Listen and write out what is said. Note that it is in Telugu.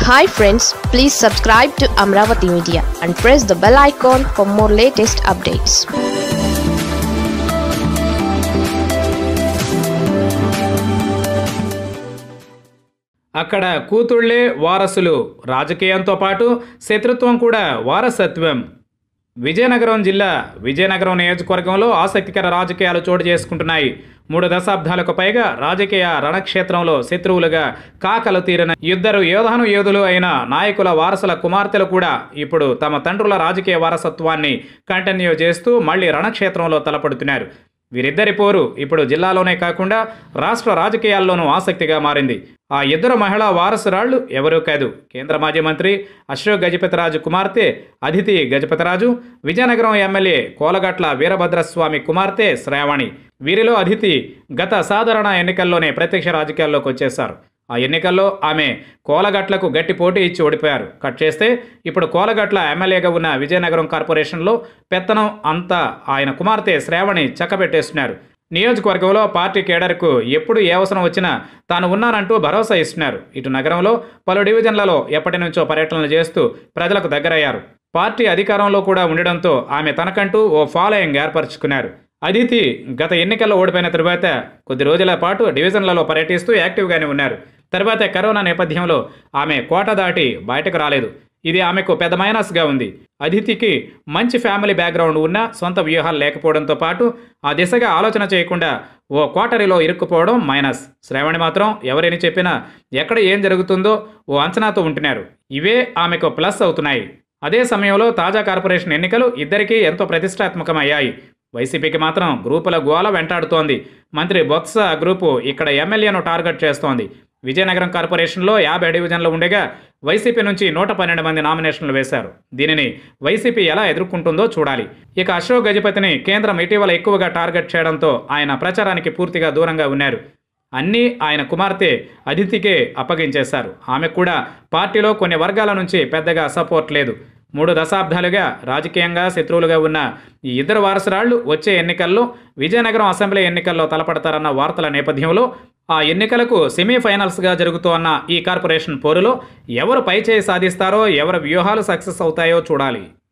hi friends please subscribe to Amaravati media and press the bell icon for more latest updates అక్కడ కూతుళ్లే వారసులు రాజకీయంతో పాటు శత్రుత్వం కూడా వారసత్వం విజయనగరం జిల్లా విజయనగరం నియోజకవర్గంలో ఆసక్తికర రాజకీయాలు చోటు చేసుకుంటున్నాయి మూడు దశాబ్దాలకు పైగా రాజకీయ రణక్షేత్రంలో శత్రువులుగా కాకలు తీరిన ఇద్దరు యోధాను యోధులు అయిన నాయకుల వారసుల కుమార్తెలు కూడా ఇప్పుడు తమ తండ్రుల రాజకీయ వారసత్వాన్ని కంటిన్యూ చేస్తూ మళ్ళీ రణక్షేత్రంలో తలపడుతున్నారు వీరిద్దరి పోరు ఇప్పుడు జిల్లాలోనే కాకుండా రాష్ట్ర రాజకీయాల్లోనూ ఆసక్తిగా మారింది ఆ ఇద్దరు మహిళా వారసురాళ్లు ఎవరూ కాదు కేంద్ర మాజీ మంత్రి అశోక్ గజపతిరాజు కుమార్తె అదితి గజపతిరాజు విజయనగరం ఎమ్మెల్యే కోలగట్ల వీరభద్రస్వామి కుమార్తె శ్రావణి వీరిలో అదితి గత సాధారణ ఎన్నికల్లోనే ప్రత్యక్ష రాజకీయాల్లోకి వచ్చేశారు ఆ ఎన్నికల్లో ఆమె కోలగట్లకు గట్టి పోటీ ఇచ్చి ఓడిపోయారు కట్ చేస్తే ఇప్పుడు కోలగట్ల ఎమ్మెల్యేగా ఉన్న విజయనగరం కార్పొరేషన్లో పెత్తనం అంతా ఆయన కుమార్తె శ్రావణి చక్కబెట్టేస్తున్నారు నియోజకవర్గంలో పార్టీ కేడర్కు ఎప్పుడు ఏ అవసరం వచ్చినా తాను ఉన్నానంటూ భరోసా ఇస్తున్నారు ఇటు నగరంలో పలు డివిజన్లలో ఎప్పటి నుంచో పర్యటనలు చేస్తూ ప్రజలకు దగ్గరయ్యారు పార్టీ అధికారంలో కూడా ఉండడంతో ఆమె తనకంటూ ఓ ఫాలోయింగ్ ఏర్పరచుకున్నారు అదితి గత ఎన్నికల్లో ఓడిపోయిన తరువాత కొద్ది రోజుల పాటు డివిజన్లలో పర్యటిస్తూ యాక్టివ్గానే ఉన్నారు తర్వాత కరోనా నేపథ్యంలో ఆమె కోట దాటి బయటకు రాలేదు ఇది ఆమెకు పెద్ద మైనస్గా ఉంది అదితికి మంచి ఫ్యామిలీ బ్యాక్గ్రౌండ్ ఉన్న సొంత వ్యూహాలు లేకపోవడంతో పాటు ఆ దిశగా ఆలోచన చేయకుండా ఓ కోటరీలో ఇరుక్కుపోవడం మైనస్ శ్రావణి మాత్రం ఎవరిని చెప్పినా ఎక్కడ ఏం జరుగుతుందో ఓ అంచనాతో ఉంటున్నారు ఇవే ఆమెకు ప్లస్ అవుతున్నాయి అదే సమయంలో తాజా కార్పొరేషన్ ఎన్నికలు ఇద్దరికీ ఎంతో ప్రతిష్టాత్మకమయ్యాయి వైసీపీకి మాత్రం గ్రూపుల గోల వెంటాడుతోంది మంత్రి బొత్స గ్రూపు ఇక్కడ ఎమ్మెల్యేను టార్గెట్ చేస్తోంది విజయనగరం కార్పొరేషన్లో యాభై డివిజన్లు ఉండగా వైసీపీ నుంచి నూట పన్నెండు మంది నామినేషన్లు వేశారు దీనిని వైసీపీ ఎలా ఎదుర్కొంటుందో చూడాలి ఇక అశోక్ గజపతిని కేంద్రం ఇటీవల ఎక్కువగా టార్గెట్ చేయడంతో ఆయన ప్రచారానికి పూర్తిగా దూరంగా ఉన్నారు అన్నీ ఆయన కుమార్తె అదితికే అప్పగించేశారు ఆమె కూడా పార్టీలో కొన్ని వర్గాల నుంచి పెద్దగా సపోర్ట్ లేదు మూడు దశాబ్దాలుగా రాజకీయంగా శత్రువులుగా ఉన్న ఈ ఇద్దరు వారసురాళ్లు వచ్చే ఎన్నికల్లో విజయనగరం అసెంబ్లీ ఎన్నికల్లో తలపడతారన్న వార్తల నేపథ్యంలో ఆ ఎన్నికలకు సెమీఫైనల్స్గా జరుగుతోన్న ఈ కార్పొరేషన్ పోరులో ఎవరు పైచేయి సాధిస్తారో ఎవరి వ్యూహాలు సక్సెస్ అవుతాయో చూడాలి